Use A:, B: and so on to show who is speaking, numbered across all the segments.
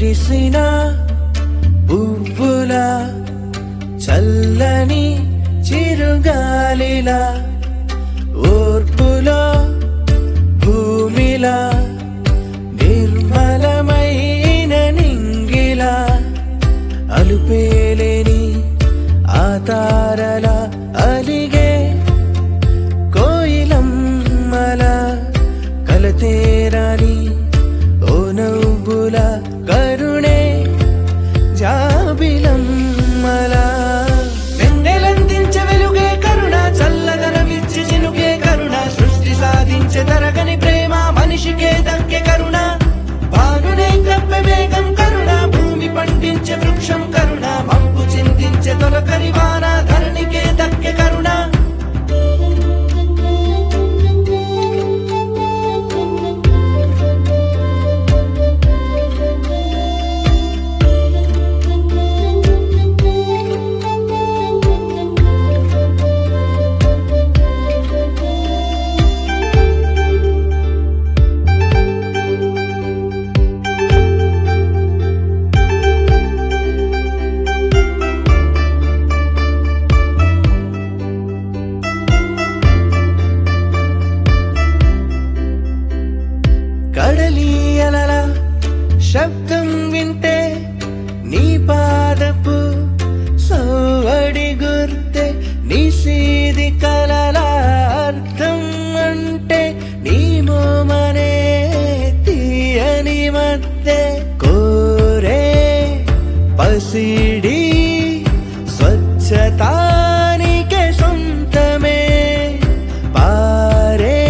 A: విరిసిన పువ్వుల చల్లని చిరుగాలిలా ఓర్పులో భూమిలా నిర్మలమైన నింగిలా అలుపేలేని ఆ తారల అలిగే కోయిలమ్మల కలతేరాని ఓ నవ్వుల కరుణే జాబిలమ్మల వెన్నెలందించే వెలుగే కరుణ చల్లదనమిచ్చి చినుకే కరుణ సృష్టి సాధించే తరగని ప్రేమ మనిషికే దక్కే కరుణ బాలునే కప్పే మేఘం కరుణ భూమి పండించే వృక్షం కరుణ మబ్బు చిందించే తొలకరి వాన ధరణికే దక్కే కరుణ కడలి అలల శబ్దం వింటే నీ పాదపు సోవడి గుర్తే నీ సీది కలల అర్థం అంటే నీ మోమనే తీయని మధ్య కోరే పసిడి స్వచ్ఛతానికే సొంతమే పారే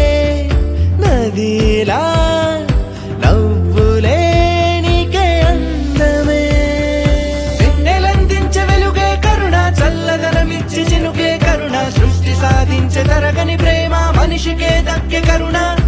A: నదిలా నవ్వులేనికే అందమే వెన్నెలందించే వెలుగే కరుణ చల్లదనమిచ్చి చినుకే కరుణ సృష్టి సాధించే తరగని ప్రేమ మనిషికే దక్కే కరుణ